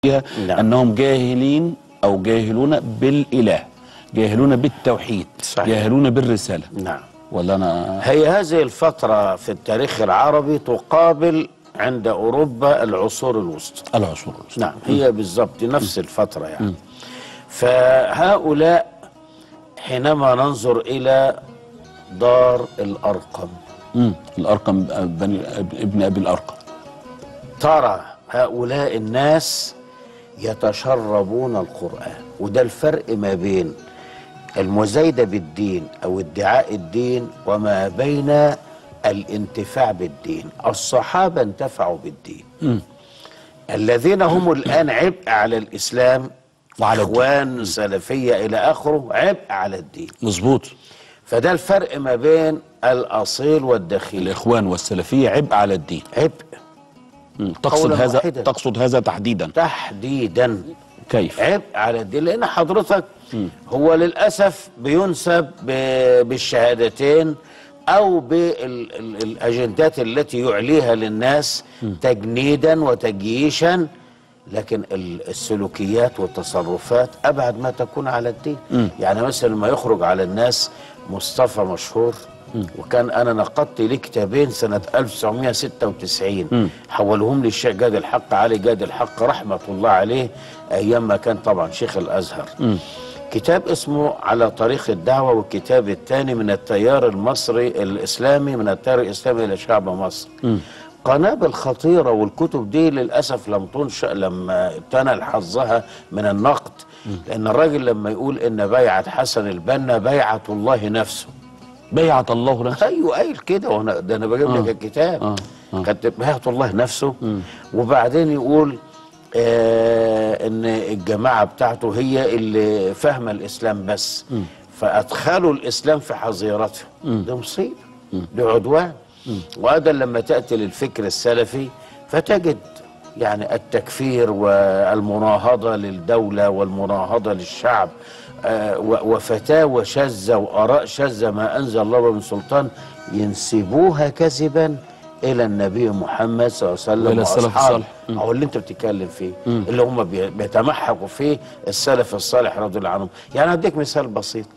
نعم. انهم جاهلين او جاهلون بالاله جاهلون بالتوحيد صحيح. جاهلون بالرساله نعم ولا انا هي هذه الفترة في التاريخ العربي تقابل عند أوروبا العصور الوسطى العصور نعم هي بالضبط نفس الفترة يعني فهؤلاء حينما ننظر إلى دار الأرقم مم. الارقم بني ابن ابي الارقم ترى هؤلاء الناس يتشربون القرآن وده الفرق ما بين المزايدة بالدين أو ادعاء الدين وما بين الانتفاع بالدين الصحابة انتفعوا بالدين الذين هم الآن عبء على الإسلام وعلى الدين. إخوان سلفية إلى آخره عبء على الدين مظبوط فده الفرق ما بين الأصيل والدخيل الاخوان والسلفيه عبء على الدين عبء مم. تقصد قولاً هذا واحداً. تقصد هذا تحديدا تحديدا كيف عبء على الدين لان حضرتك هو للاسف بينسب ب- بالشهادتين او بالاجندات التي يعليها للناس تجنيدا وتجييشا لكن ال- السلوكيات والتصرفات ابعد ما تكون على الدين يعني مثلا لما يخرج على الناس مصطفى مشهور وكان انا نقدت ليه كتابين سنه 1996 حولهم لي الشيخ جاد الحق علي جاد الحق رحمه الله عليه ايام ما كان طبعا شيخ الازهر كتاب اسمه على طريق الدعوه والكتاب الثاني من التيار المصري الاسلامي من التيار الاسلامي الى شعب مصر قنابل خطيره والكتب دي للاسف لم تنشا لما تنل حظها من النقد لان الراجل لما يقول ان بيعه حسن البنا بيعه الله نفسه بيعه الله نفسه ايوه قايل كده وانا ده انا بجيب لك الكتاب آه، آه. كانت بيعه الله نفسه وبعدين يقول آه ان الجماعه بتاعته هي اللي فاهمه الاسلام بس فادخلوا الاسلام في حظيرتهم ده مصيبه ده عدوان وهذا لما تاتي للفكر السلفي فتجد يعني التكفير والمناهضه للدوله والمناهضه للشعب آه، و- وفتاوى شاذه واراء شاذه ما انزل الله بها من سلطان ينسبوها كذبا الى النبي محمد صلى الله عليه وسلم وإلى السلف وأصحابه. الصالح. مم. او اللي انت بتتكلم فيه اللي هم بي- بيتمحكوا فيه السلف الصالح رضي الله عنهم يعني اديك مثال بسيط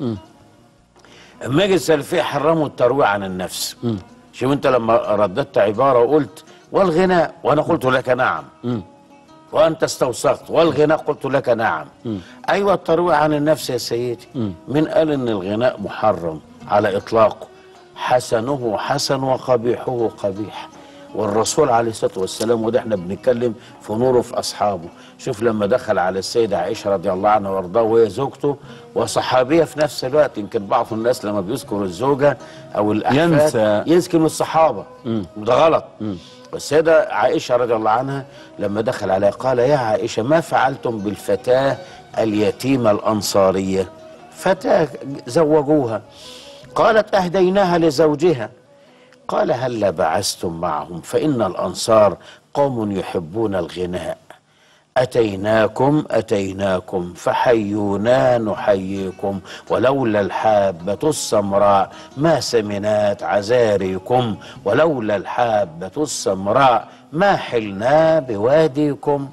اما يجي السلفيه حرموا الترويع عن النفس شوف انت لما رددت عباره وقلت والغناء وانا قلت لك نعم وانت استوثقت والغناء قلت لك نعم ايوه الترويع عن النفس يا سيدي من قال ان الغناء محرم على اطلاقه حسنه حسن وقبيحه قبيح والرسول عليه الصلاه والسلام وده احنا بنتكلم في نوره في اصحابه شوف لما دخل على السيده عائشه رضي الله عنها وارضاها وهي زوجته وصحابيه في نفس الوقت يمكن بعض الناس لما بيذكر الزوجه او الاحفاد ينسى. يذكر الصحابه وده غلط والسيدة عائشة رضي الله عنها لما دخل عليها قال يا عائشة ما فعلتم بالفتاة اليتيمة الأنصارية فتاة زوجوها قالت أهديناها لزوجها قال هل بعثتم معهم فإن الأنصار قوم يحبون الغناء أتيناكم أتيناكم فحيونا نحييكم ولولا الحابة السمراء ما سمنات عزاريكم ولولا الحابة السمراء ما حلنا بواديكم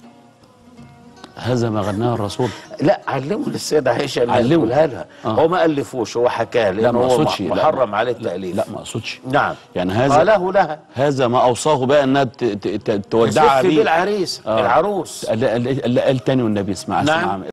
هذا ما غناه الرسول لا علموا للسيدة عائشة اللي علموا. يقولها لها آه. هو ما ألفوش هو حكاه لا لأنه ما هو اقصدش لا، محرم عليه لا، التأليف لا ما اقصدش نعم يعني هذا قاله لها هذا ما اوصاه بقى انها ت- ت- ت- تودعها تزف بيه بالعريس آه. العروس اللي اللي- اللي قال تاني والنبي اسمع نعم. اسمع